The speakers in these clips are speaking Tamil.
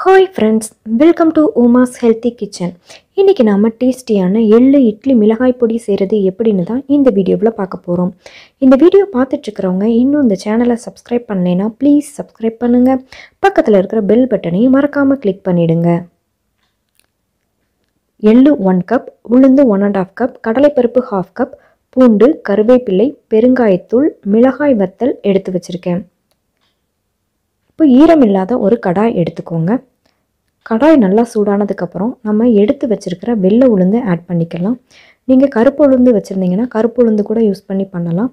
hi friends welcome to Uma's healthy kitchen இன்றைக்கி நாம் டேஸ்டியான எள்ளு இட்லி மிளகாய் பொடி செய்கிறது எப்படின்னு தான் இந்த வீடியோவில் பார்க்க போகிறோம் இந்த வீடியோ பார்த்துட்ருக்கிறவங்க இன்னும் இந்த சேனலை சப்ஸ்கிரைப் பண்ணலைன்னா ப்ளீஸ் சப்ஸ்கிரைப் பண்ணுங்கள் பக்கத்தில் இருக்கிற பெல் பட்டனையும் மறக்காமல் கிளிக் பண்ணிடுங்க எள்ளு ஒன் கப் உளுந்து ஒன் அண்ட் ஆஃப் கப் கடலைப்பருப்பு ஹாஃப் கப் பூண்டு கருவேப்பிலை பெருங்காயத்தூள் மிளகாய் வத்தல் எடுத்து வச்சுருக்கேன் இப்போ ஈரம் இல்லாத ஒரு கடாய் எடுத்துக்கோங்க கடாய் நல்லா சூடானதுக்கப்புறம் நம்ம எடுத்து வச்சுருக்கிற வெள்ளை உளுந்து ஆட் பண்ணிக்கலாம் நீங்கள் கருப்பு உளுந்து வச்சுருந்தீங்கன்னா கருப்பு உளுந்து கூட யூஸ் பண்ணி பண்ணலாம்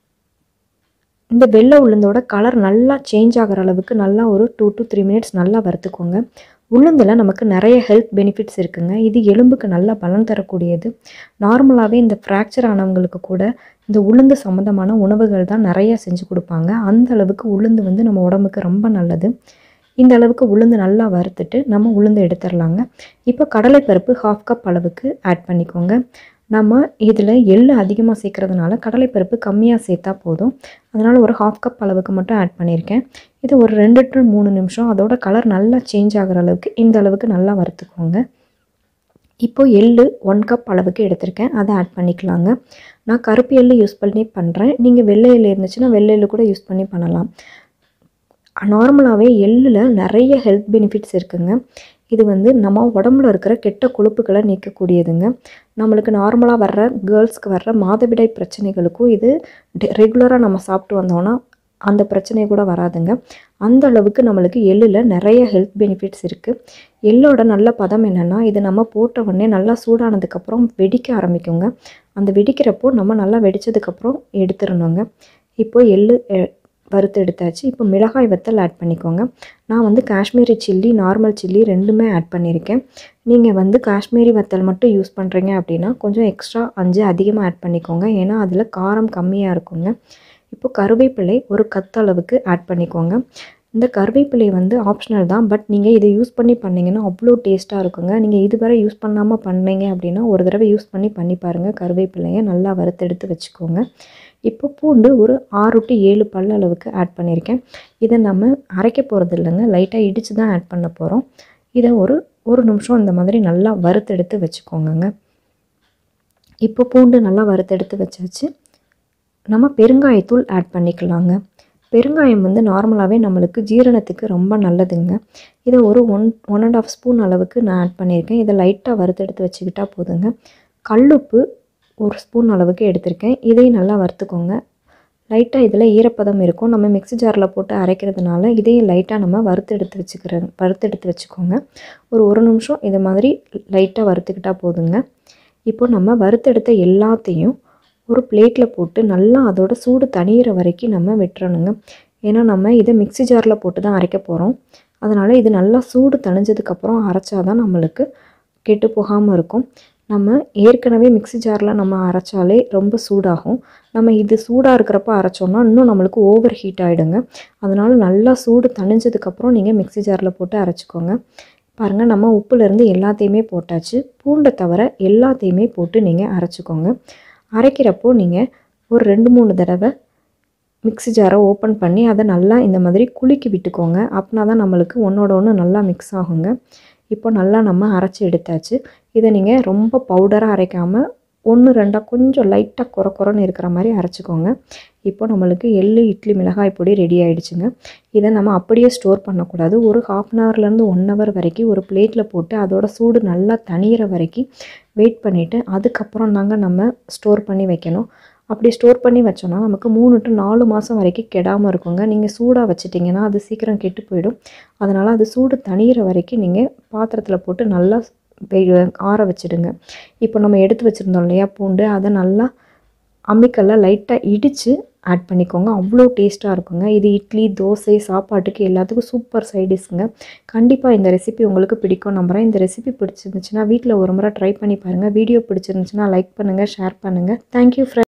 இந்த வெள்ளை உளுந்தோட கலர் நல்லா சேஞ்ச் ஆகிற அளவுக்கு நல்லா ஒரு டூ டு த்ரீ மினிட்ஸ் நல்லா வறுத்துக்கோங்க உளுந்தில் நமக்கு நிறைய ஹெல்த் பெனிஃபிட்ஸ் இருக்குங்க இது எலும்புக்கு நல்லா பலன் தரக்கூடியது நார்மலாகவே இந்த ஃப்ராக்சர் ஆனவங்களுக்கு கூட இந்த உளுந்து சம்மந்தமான உணவுகள் தான் நிறைய செஞ்சு கொடுப்பாங்க அந்த அளவுக்கு உளுந்து வந்து நம்ம உடம்புக்கு ரொம்ப நல்லது இந்த அளவுக்கு உளுந்து நல்லா வறுத்துட்டு நம்ம உளுந்து எடுத்துடலாங்க இப்போ கடலைப்பருப்பு ஹாஃப் கப் அளவுக்கு ஆட் பண்ணிக்கோங்க நம்ம இதில் எள்ளு அதிகமாக சேர்க்குறதுனால கடலைப்பருப்பு கம்மியாக சேர்த்தா போதும் அதனால் ஒரு ஹாஃப் கப் அளவுக்கு மட்டும் ஆட் பண்ணியிருக்கேன் இது ஒரு ரெண்டு டு மூணு நிமிஷம் அதோட கலர் நல்லா சேஞ்ச் ஆகிற அளவுக்கு இந்த அளவுக்கு நல்லா வறுத்துக்கோங்க இப்போது எள்ளு ஒன் கப் அளவுக்கு எடுத்திருக்கேன் அதை ஆட் பண்ணிக்கலாங்க நான் கருப்பு எள்ளு யூஸ் பண்ணி பண்ணுறேன் நீங்கள் வெள்ளை எள்ளு இருந்துச்சுன்னா வெள்ளை எள்ளு கூட யூஸ் பண்ணி பண்ணலாம் நார்மலாகவே எள்ளில் நிறைய ஹெல்த் பெனிஃபிட்ஸ் இருக்குங்க இது வந்து நம்ம உடம்புல இருக்கிற கெட்ட கொழுப்புகளை நீக்கக்கூடியதுங்க நம்மளுக்கு நார்மலாக வர்ற கேர்ள்ஸ்க்கு வர்ற மாதவிடாய் பிரச்சனைகளுக்கும் இது ரெகுலராக நம்ம சாப்பிட்டு வந்தோன்னா அந்த பிரச்சனை கூட வராதுங்க அந்த அளவுக்கு நம்மளுக்கு எள்ளில் நிறைய ஹெல்த் பெனிஃபிட்ஸ் இருக்குது எள்ளோட நல்ல பதம் என்னென்னா இது நம்ம போட்ட உடனே நல்லா சூடானதுக்கப்புறம் வெடிக்க ஆரம்பிக்குங்க அந்த வெடிக்கிறப்போ நம்ம நல்லா வெடித்ததுக்கப்புறம் எடுத்துடணுங்க இப்போ எள்ளு வறுத்து எடுத்தாச்சு இப்போ மிளகாய் வத்தல் ஆட் பண்ணிக்கோங்க நான் வந்து காஷ்மீரி சில்லி நார்மல் சில்லி ரெண்டுமே ஆட் பண்ணியிருக்கேன் நீங்கள் வந்து காஷ்மீரி வத்தல் மட்டும் யூஸ் பண்ணுறீங்க அப்படின்னா கொஞ்சம் எக்ஸ்ட்ரா அஞ்சு அதிகமாக ஆட் பண்ணிக்கோங்க ஏன்னா அதில் காரம் கம்மியாக இருக்குங்க இப்போ கருவேப்பிலை ஒரு கத்தளவுக்கு ஆட் பண்ணிக்கோங்க இந்த கருவேப்பிலை வந்து ஆப்ஷனல் தான் பட் நீங்கள் இதை யூஸ் பண்ணி பண்ணிங்கன்னா அவ்வளோ டேஸ்ட்டாக இருக்குங்க நீங்கள் இதுவரை யூஸ் பண்ணாமல் பண்ணீங்க அப்படின்னா ஒரு தடவை யூஸ் பண்ணி பண்ணி பாருங்கள் கருவேப்பிலையை நல்லா வறுத்தெடுத்து வச்சுக்கோங்க இப்போ பூண்டு ஒரு ஆறு டு ஏழு பல் அளவுக்கு ஆட் பண்ணியிருக்கேன் இதை நம்ம அரைக்க போகிறது இல்லைங்க லைட்டாக இடித்து தான் ஆட் பண்ண போகிறோம் இதை ஒரு ஒரு நிமிஷம் இந்த மாதிரி நல்லா வறுத்தெடுத்து வச்சுக்கோங்கங்க இப்போ பூண்டு நல்லா வறுத்தெடுத்து வச்சாச்சு நம்ம பெருங்காயத்தூள் ஆட் பண்ணிக்கலாங்க பெருங்காயம் வந்து நார்மலாகவே நம்மளுக்கு ஜீரணத்துக்கு ரொம்ப நல்லதுங்க இதை ஒரு one one and half spoon அளவுக்கு நான் ஆட் பண்ணியிருக்கேன் இதை லைட்டாக வறுத்தெடுத்து வச்சுக்கிட்டா போதுங்க கல்லுப்பு ஒரு ஸ்பூன் அளவுக்கு எடுத்திருக்கேன் இதையும் நல்லா வறுத்துக்கோங்க லைட்டாக இதில் ஈரப்பதம் இருக்கும் நம்ம மிக்ஸி ஜாரில் போட்டு அரைக்கிறதுனால இதையும் லைட்டாக நம்ம வறுத்து எடுத்து வச்சுக்கிற வறுத்து எடுத்து வச்சுக்கோங்க ஒரு ஒரு நிமிஷம் இது மாதிரி லைட்டாக வறுத்துக்கிட்டால் போதுங்க இப்போ நம்ம வறுத்தெடுத்த எல்லாத்தையும் ஒரு பிளேட்டில் போட்டு நல்லா அதோட சூடு தணியிற வரைக்கும் நம்ம விட்டுறணுங்க ஏன்னா நம்ம இதை மிக்ஸி ஜாரில் போட்டு தான் அரைக்க போகிறோம் அதனால் இது நல்லா சூடு தணிஞ்சதுக்கப்புறம் அரைச்சாதான் நம்மளுக்கு கெட்டு போகாமல் இருக்கும் நம்ம ஏற்கனவே மிக்ஸி ஜாரில் நம்ம அரைச்சாலே ரொம்ப சூடாகும் நம்ம இது சூடாக இருக்கிறப்ப அரைச்சோன்னா இன்னும் நம்மளுக்கு ஓவர் ஹீட் ஆகிடுங்க அதனால் நல்லா சூடு தணிஞ்சதுக்கப்புறம் நீங்கள் மிக்ஸி ஜாரில் போட்டு அரைச்சிக்கோங்க பாருங்கள் நம்ம உப்புலேருந்து எல்லாத்தையுமே போட்டாச்சு பூண்டை தவிர எல்லாத்தையுமே போட்டு நீங்கள் அரைச்சிக்கோங்க அரைக்கிறப்போ நீங்கள் ஒரு ரெண்டு மூணு தடவை மிக்ஸி ஜாரை ஓப்பன் பண்ணி அதை நல்லா இந்த மாதிரி குலுக்கி விட்டுக்கோங்க அப்படின்னா தான் நம்மளுக்கு ஒன்றோட ஒன்று நல்லா மிக்ஸ் ஆகுங்க இப்போ நல்லா நம்ம அரைச்சி எடுத்தாச்சு இதை நீங்கள் ரொம்ப பவுடராக அரைக்காமல் ஒன்று ரெண்டாக கொஞ்சம் லைட்டாக குறை குறைன்னு இருக்கிற மாதிரி அரைச்சிக்கோங்க இப்போ நம்மளுக்கு எள்ளு இட்லி மிளகாய் பொடி ரெடி ஆகிடுச்சுங்க இதை நம்ம அப்படியே ஸ்டோர் பண்ணக்கூடாது ஒரு ஹாஃப் அன் ஹவர்லேருந்து ஒன் ஹவர் வரைக்கும் ஒரு பிளேட்டில் போட்டு அதோட சூடு நல்லா தணியிற வரைக்கும் வெயிட் பண்ணிவிட்டு அதுக்கப்புறம் தாங்க நம்ம ஸ்டோர் பண்ணி வைக்கணும் அப்படி ஸ்டோர் பண்ணி வச்சோன்னா நமக்கு மூணு டு நாலு மாதம் வரைக்கும் கெடாமல் இருக்குங்க நீங்கள் சூடாக வச்சிட்டிங்கன்னா அது சீக்கிரம் கெட்டு போயிடும் அதனால் அது சூடு தணியிற வரைக்கும் நீங்கள் பாத்திரத்தில் போட்டு நல்லா ஆற வச்சிடுங்க இப்போ நம்ம எடுத்து வச்சுருந்தோம் இல்லையா பூண்டு அதை நல்லா அம்மிக்கல்ல லைட்டாக இடித்து ஆட் பண்ணிக்கோங்க அவ்வளோ டேஸ்ட்டாக இருக்குங்க இது இட்லி தோசை சாப்பாட்டுக்கு எல்லாத்துக்கும் சூப்பர் சைடிஷ்ங்க கண்டிப்பாக இந்த ரெசிபி உங்களுக்கு பிடிக்கும் நம்புகிறேன் இந்த ரெசிபி பிடிச்சிருந்துச்சுன்னா வீட்டில் ஒரு முறை ட்ரை பண்ணி பாருங்கள் வீடியோ பிடிச்சிருந்துச்சுன்னா லைக் பண்ணுங்கள் ஷேர் பண்ணுங்கள் தேங்க்யூ ஃப்ரெண்ட்